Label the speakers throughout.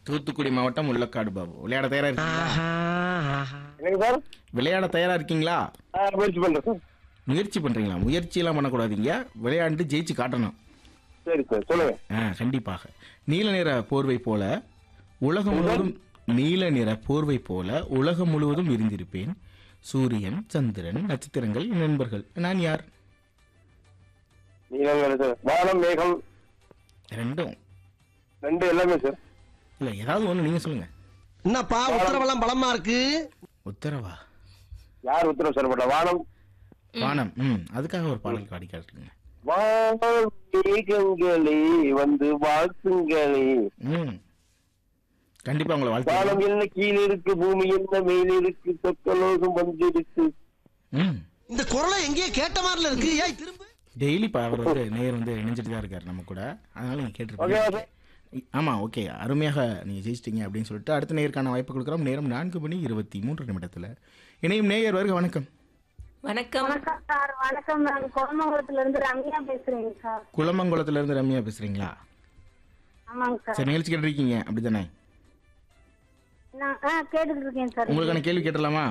Speaker 1: தூத்துக்குடி மாவட்டம் முள்ளக்காடு பாபு விளையாட தயாரா இருக்கீங்களா
Speaker 2: என்னங்க சார்
Speaker 1: விளையாட தயாரா இருக்கீங்களா
Speaker 2: ஆ, முயற்சி பண்றேன் சார்
Speaker 1: முயற்சி பண்றீங்களா முயற்சியெல்லாம் பண்ணக்கூடாதீங்க விளையாண்டு ஜெயிச்சு காட்டணும்
Speaker 2: சரி சார் சொல்லுங்க
Speaker 1: ஆ கண்டிப்பாக நீல நிற போர்வை போல உலகம் முழுவதும் நீல நிற போர்வை போல உலகம் முழுவதும் விரிந்திருப்பேன் சூரியன் சந்திரன் நட்சத்திரங்கள் என் நண்பர்கள் நான் யார்
Speaker 2: நீங்க சார் வானம் மேகம்
Speaker 1: ரெண்டும்
Speaker 2: ரெண்டு எல்லாமே சார்
Speaker 1: இல்ல ஏதாவது ஒண்ணு நீங்க சொல்லுங்க
Speaker 3: என்னப்பா உத்தரவெல்லாம் பலமா இருக்கு
Speaker 1: உத்தரவா
Speaker 2: யார் உத்தரவு சார் போட்டா வானம்
Speaker 1: வானம் ம் அதுக்காக ஒரு பாடல் பாடி காட்டுங்க
Speaker 2: வானம் மேகங்களே வந்து வாழ்த்துங்களே
Speaker 1: ம் கண்டிப்பா உங்களை வாழ்த்து
Speaker 2: வானம் என்ன கீழே இருக்கு பூமி என்ன மேல இருக்கு சொக்கலோகம் வந்திருக்கு
Speaker 1: ம்
Speaker 3: இந்த குரலை எங்கேயோ கேட்ட மாதிரில இருக்கு ஏய் திரும்ப
Speaker 1: டெய்லி இப்போ அவர் வந்து நேர் வந்து இணைஞ்சிட்டு தான் இருக்காரு நம்ம கூட அதனால நீங்க
Speaker 2: ஓகேவா
Speaker 1: கேட்டிருப்பீங்க
Speaker 2: சார்
Speaker 1: ஆமா ஓகே அருமையாக நீங்க ஜெயிச்சிட்டீங்க அப்படின்னு சொல்லிட்டு அடுத்த நேயருக்கான வாய்ப்பு கொடுக்குறோம் நேரம் நான்கு மணி இருபத்தி மூன்று நிமிடத்துல இணையும் நேயர் வருக வணக்கம்
Speaker 4: வணக்கம்
Speaker 5: வணக்கம் சார் வணக்கம் நான் கோமங்கலத்துல இருந்து ரம்யா பேசுறேங்க சார்
Speaker 1: குளமங்குளத்துல இருந்து ரம்யா பேசுறீங்களா
Speaker 5: ஆமாங்க சார்
Speaker 1: சரி நிகழ்ச்சி கேட்டிருக்கீங்க அப்படிதானே
Speaker 5: நான் ஆ கேட்டுட்டு இருக்கேன் சார்
Speaker 1: உங்களுக்கான கேள்வி கேட்டலாமா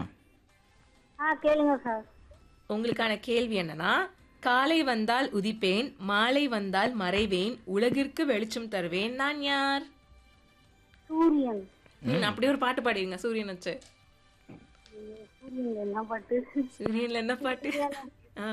Speaker 5: ஆ கேளுங்க சார்
Speaker 4: உங்களுக்கான கேள்வி என்னன்னா காலை வந்தால் உதிப்பேன் மாலை வந்தால் மறைவேன் உலகிற்கு வெளிச்சம் தருவேன் நான் யார்
Speaker 5: சூரியன்
Speaker 4: ம், அப்படியே ஒரு பாட்டு பாடிடுங்க சூரியன் வச்சு
Speaker 5: சூரியன் என்ன பாட்டு
Speaker 4: சூரியன்ல என்ன பாட்டு ஆ.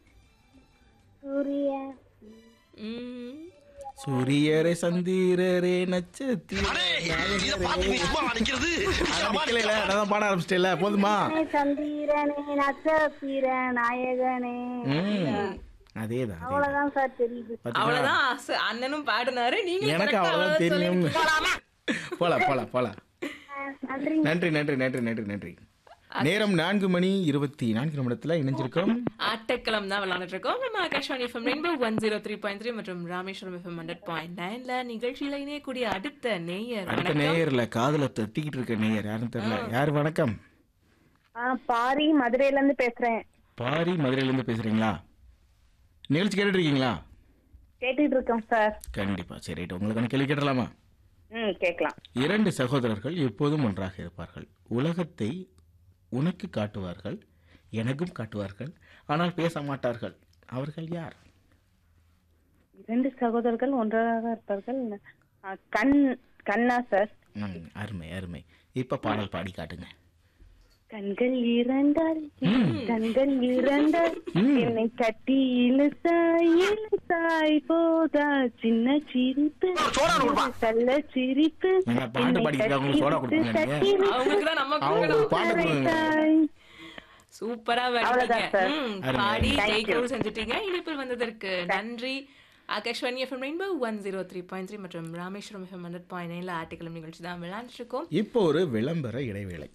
Speaker 5: சூரியன்
Speaker 4: ம்.
Speaker 1: சூரியரே சந்திரரே நட்சத்திர
Speaker 3: இத பாத்து நீ சும்மா நிக்கிறது
Speaker 1: அதான் பாட ஆரம்பிச்சிட்டேல போதுமா
Speaker 5: சந்திரனே நட்சத்திர நாயகனே
Speaker 1: ம் அதேதான் அதேதான்.
Speaker 5: அவ்வளவுதான் சார் தெரியுது
Speaker 1: பாத்தீங்களா?
Speaker 4: அவ்வளவுதான் ச- அண்ணனும் பாடினாரு நீங்க
Speaker 1: எனக்கு அவ்வளவுதான் தெரியும் போலாம் போலாம் போலாம்
Speaker 5: ஆ, நன்றி
Speaker 1: நன்றி நன்றி நன்றி நன்றி நன்றி நேரம் நான்கு மணி இருபத்தி நான்கு நிமிடத்துல இணைஞ்சிருக்கோம்
Speaker 4: ஆட்டக்களம் தான் விளையாண்டுட்டு இருக்கோம் நம்ம Akashvani FM rainbow one zero three point three மற்றும் ராமேஸ்வரம் எஃப்எம் ஹண்ட்ரட் பாயிண்ட் நைன்ல நிகழ்ச்சியில இணையக்கூடிய அடுத்த நேயர்
Speaker 1: அடுத்த
Speaker 4: வணக்கம்
Speaker 1: நேயர்ல காதுல தட்டிக்கிட்டு இருக்க நேயர் யாருன்னு தெரியல யார் வணக்கம்
Speaker 5: பாரி மதுரையில இருந்து பேசுறேன்
Speaker 1: பாரி மதுரையில இருந்து பேசுறீங்களா நிகழ்ச்சி கேட்டுட்டு இருக்கீங்களா
Speaker 5: கேட்டுட்டு இருக்கோம் சார்
Speaker 1: கண்டிப்பா சரி ரைட் உங்களுக்கான கேள்வி கேட்டலாமா
Speaker 5: ம் கேட்கலாம்
Speaker 1: இரண்டு சகோதரர்கள் எப்போதும் ஒன்றாக இருப்பார்கள் உலகத்தை உனக்கு காட்டுவார்கள் எனக்கும் காட்டுவார்கள் ஆனால் பேச மாட்டார்கள் அவர்கள் யார்
Speaker 5: இரண்டு சகோதரர்கள் ஒன்றாக இருப்பார்கள் ஆ, கண் கண்ணா சார்
Speaker 1: ம், அருமை அருமை இப்ப பாடல் பாடி காட்டுங்க
Speaker 5: கண்கள் இரண்டால் கண்கள் இரண்டால் என்னை கட்டி இழுத்தாய் இழுத்தாய் போதா சின்ன சிரிப்பு கள்ள சிரிப்பு
Speaker 1: ஏங்க, பாட்டு
Speaker 5: என்னை
Speaker 1: பாடிட்டு
Speaker 5: கட்டி
Speaker 1: அவங்களுக்கு சோடா
Speaker 5: இழுத்து
Speaker 1: கொடுக்கணும்
Speaker 5: கட்டி
Speaker 1: நீங்க.
Speaker 4: அவங்களுக்கு தான் நம்ம
Speaker 1: அவங்க
Speaker 4: கொடுக்கணும்.
Speaker 1: ஒரு பாட்டு கொடுங்க
Speaker 5: அரைத்தாய்.
Speaker 4: சூப்பரா
Speaker 5: அவ்வளவுதான் சார்.
Speaker 4: பாடிட்டீங்க
Speaker 1: அருமை,
Speaker 4: பாடி
Speaker 5: அருமை.
Speaker 4: ஜெயிக்கவும் செஞ்சுட்டீங்க இனிப்பில் வந்ததற்கு நன்றி Akashvani FM rainbow one zero three point three மற்றும் ராமேஸ்வரம் எஃப்எம் ஹண்ட்ரட் பாயிண்ட் நைன்ல ஆர்டிகலம் நிகழ்ச்சி தான் விளையாண்டுட்டு இருக்கோம்
Speaker 1: இப்போ ஒரு விளம்பர இடைவேளை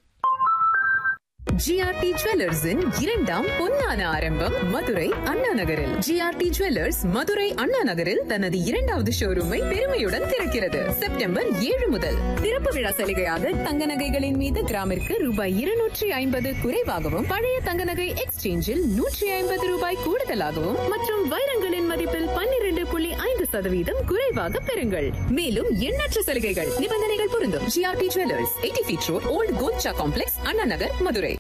Speaker 6: ஜிஆர்டி ஜுவல்லர்ஸின் இரண்டாம் பொன்னான ஆரம்பம் மதுரை அண்ணா நகரில் ஜிஆர்டி ஜுவல்லர்ஸ் மதுரை அண்ணா நகரில் தனது இரண்டாவது ஷோரூமை பெருமையுடன் திறக்கிறது செப்டம்பர் ஏழு முதல் திறப்பு விழா சலுகையாக தங்க நகைகளின் மீது கிராமிற்கு ரூபாய் இருநூற்றி ஐம்பது குறைவாகவும் பழைய தங்க நகை எக்ஸ்சேஞ்சில் நூற்றி ஐம்பது ரூபாய் கூடுதலாகவும் மற்றும் வைரங்களின் மதிப்பில் பன்னிரண்டு புள்ளி ஐந்து சதவீதம் குறைவாக பெறுங்கள் மேலும் எண்ணற்ற சலுகைகள் நிபந்தனைகள் பொருந்தும் GRT jewellers eighty feet road old கோச்சா காம்ப்ளெக்ஸ் அண்ணா நகர் மதுரை